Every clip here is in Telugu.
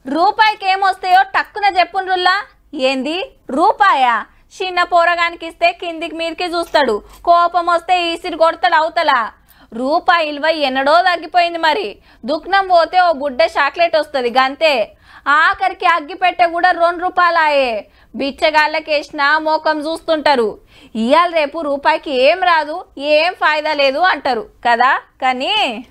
రూపాయికి ఏమొస్తాయో టక్కున చెప్పుండ్రుల్లా ఏంది రూపాయా చిన్న పోరగానికి ఇస్తే కిందికి మీదకి చూస్తాడు కోపం వస్తే ఈసిరి కొడతాడు అవతలా రూపాయి ఇల్వ ఎన్నడో తగ్గిపోయింది మరి దుఃఖం పోతే ఓ బుడ్డ చాక్లెట్ వస్తుంది గంతే ఆఖరికి అగ్గి పెట్టె కూడా రెండు రూపాయలాయే బిచ్చగాళ్ళకి వేసిన మోకం చూస్తుంటారు ఇవాళ రేపు రూపాయికి ఏం రాదు ఏం ఫాయిదా లేదు అంటారు కదా కానీ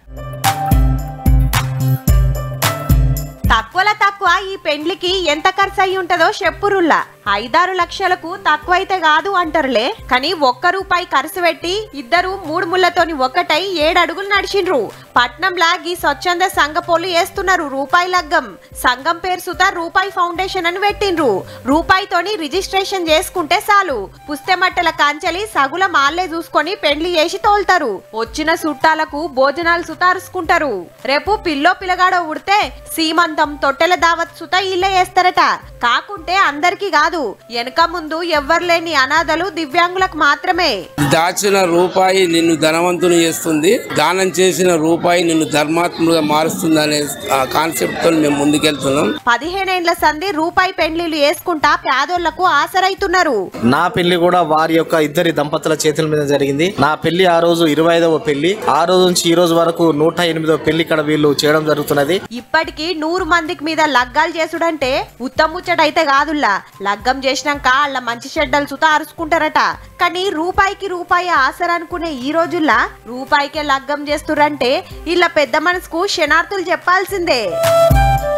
తక్కువల తక్కువ ఈ పెండ్లికి ఎంత ఖర్చు అయి ఉంటదో చెప్పురుల్లా ఐదారు లక్షలకు తక్కువైతే కాదు అంటారులే కానీ ఒక్క రూపాయి ఖర్చు పెట్టి ఇద్దరు మూడు ముళ్ళతోని ఒకటై ఏడు అడుగులు నడిచిండ్రు పట్నంలా గీ స్వచ్ఛంద సంఘపోలు వేస్తున్నారు రూపాయి లగ్గం సంఘం పేరు సుత రూపాయి ఫౌండేషన్ అని పెట్టిండ్రు రూపాయితోని రిజిస్ట్రేషన్ చేసుకుంటే చాలు పుస్తెమట్టల కాంచలి సగుల మాల్లే చూసుకొని పెండ్లి చేసి తోలుతారు వచ్చిన చుట్టాలకు భోజనాలు సుతారుసుకుంటారు రేపు పిల్లో పిల్లగాడో ఉడితే సీమంతం తొట్టెల దావత్ సుత ఇల్లే వేస్తారట కాకుంటే అందరికీ కాదు వెనక ముందు ఎవ్వరు లేని అనాథలు దివ్యాంగులకు మాత్రమే దాచిన రూపాయి నిన్ను ధనవంతుని చేస్తుంది దానం చేసిన రూపాయి నిన్ను ధర్మాత్ముగా మారుస్తుంది అనే కాన్సెప్ట్ తో మేము ముందుకెళ్తున్నాం పదిహేనేండ్ల సంది రూపాయి పెండ్లిలు వేసుకుంటా పేదోళ్లకు ఆసరైతున్నారు నా పెళ్లి కూడా వారి యొక్క ఇద్దరి దంపతుల చేతుల మీద జరిగింది నా పెళ్లి ఆ రోజు ఇరవై ఐదవ పెళ్లి ఆ రోజు నుంచి ఈ రోజు వరకు నూట ఎనిమిదవ పెళ్లి ఇక్కడ వీళ్ళు చేయడం జరుగుతున్నది ఇప్పటికి నూరు మందికి మీద లగ్గాలు చేసుడంటే ఉత్తముచ్చటైతే కాదుల్లా లగ్గం చేసినాక వాళ్ళ మంచి చెడ్డలు సుత అరుచుకుంటారట కానీ రూపాయికి రూపాయి ఆసర అనుకునే ఈ రోజుల్లా రూపాయికే లగ్గం చేస్తురంటే ఇలా పెద్ద మనసుకు శనార్థులు చెప్పాల్సిందే